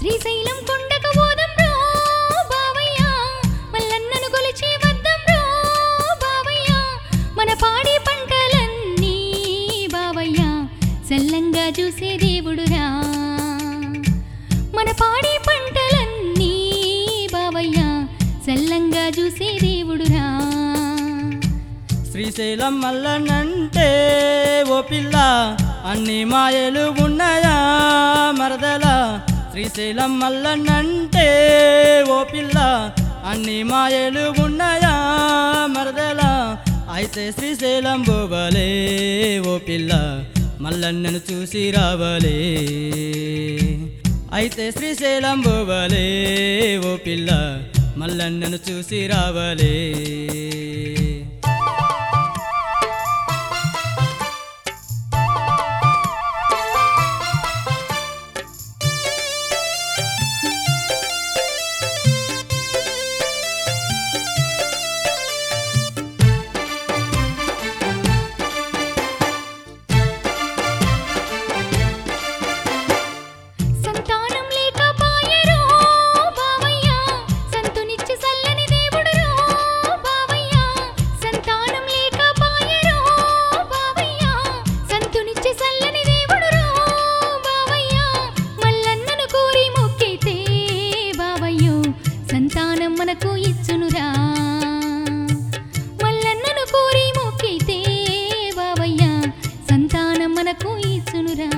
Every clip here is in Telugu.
శ్రీశైలం కొండకు పోదాం రో బావయ్య మల్లన్నను కొలిచి వద్దాం రో బావయ్య మన పాడి పంటలన్నీ బావయ్య చల్లంగా చూసే దేవుడురా మన పాడి పంటలన్నీ బావయ్య చల్లంగా చూసే దేవుడురా శ్రీశైలం మల్లనంటే ఓ పిల్ల అన్ని మాయలు ఉన్నాయా మరదల శ్రీశైలం మల్లనంటే ఓ పిల్ల అన్ని మాయలు ఉన్నాయా మరదల అయితే శ్రీశైలం బోబలే ఓ పిల్ల మల్లన్నను చూసి రావలే అయితే శ్రీశైలం బోబలే ఓ పిల్ల మల్లన్నను చూసి రావలే సంతానం లేక పాయరో బావయ్య సంతునిచ్చి సల్లని దేవుడురో బావయ్య సంతానం లేక పాయరో బావయ్య సంతునిచ్చి సల్లని దేవుడురో బావయ్య మల్లన్నను కోరి మొక్కితే బావయ్యో సంతానం మనకు ఇచ్చునురా మల్లన్నను కోరి మొక్కితే బావయ్య సంతానం మనకు ఇచ్చునురా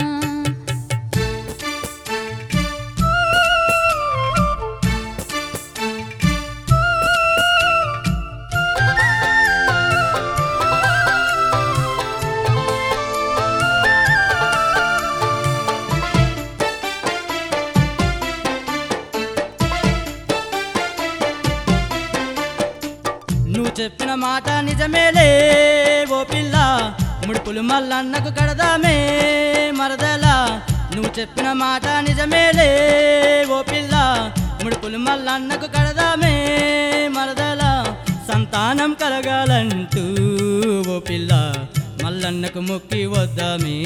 నువ్వు చెప్పిన మాట నిజమేలే ఓ పిల్ల ముడుపులు మల్లన్నకు కడదామే మరదల నువ్వు చెప్పిన మాట నిజమేలే ఓ పిల్ల ముడుపులు మల్లన్నకు కడదామే మరదల సంతానం కలగాలంటూ ఓ పిల్ల మల్లన్నకు మొక్కి వద్దామే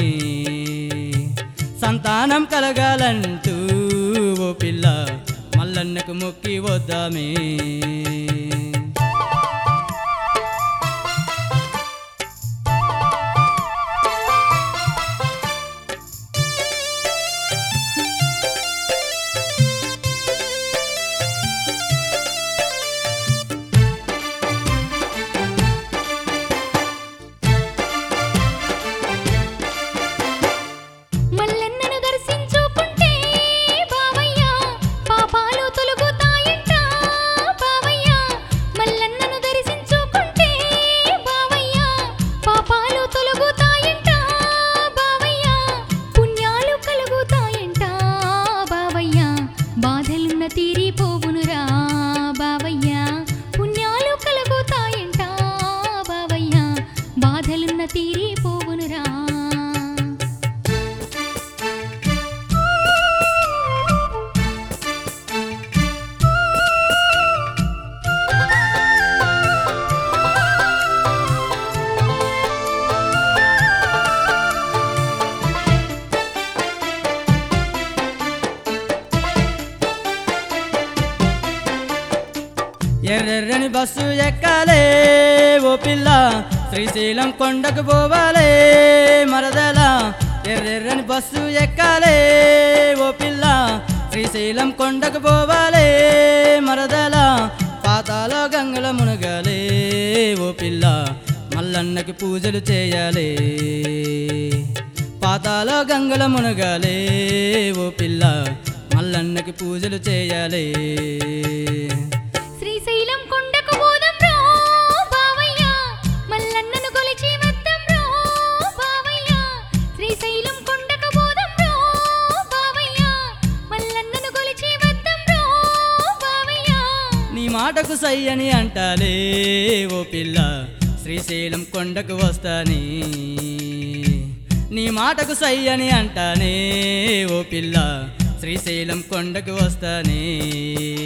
సంతానం కలగాలంటూ ఓ పిల్ల మల్లన్నకు మొక్కి వద్దామే మల్లన్నను దర్శించుకుంటే బావయ్య పాపాలు తొలగుతాయంట బావయ్య మల్లన్నను దర్శించుకుంటే బావయ్య పాపాలు తొలగుతాయంట బావయ్య పుణ్యాలు కలుగుతాయంట బావయ్య బాధలున్న తీరిపోవునురా బావయ్య పుణ్యాలు కలుగుతాయంట బావయ్య బాధలున్న తీరిపోవునురా ఎర్రెర్రని బస్సు ఎక్కాలే ఓ పిల్ల శ్రీశైలం కొండకు పోవాలే మరదల ఎర్రెర్రని బస్సు ఎక్కాలే ఓ పిల్ల శ్రీశైలం కొండకు పోవాలే మరదల పాతాలో గంగల మునగాలే ఓ పిల్ల మల్లన్నకి పూజలు చేయాలి పాతాలో గంగల మునగాలే ఓ పిల్ల మల్లన్నకి పూజలు చేయాలి శ్రీశైలం కొండకు పోదాం రో బావయ్య మల్లన్నను కొలిచి వద్దాం రో బావయ్య శ్రీశైలం కొండకు పోదాం రో బావయ్య మల్లన్నను కొలిచి వద్దాం రో బావయ్య నీ మాటకు సై అని అంటాలే ఓ పిల్ల శ్రీశైలం కొండకు వస్తాని నీ మాటకు సై అని అంటానే ఓ పిల్ల శ్రీశైలం కొండకు వస్తానే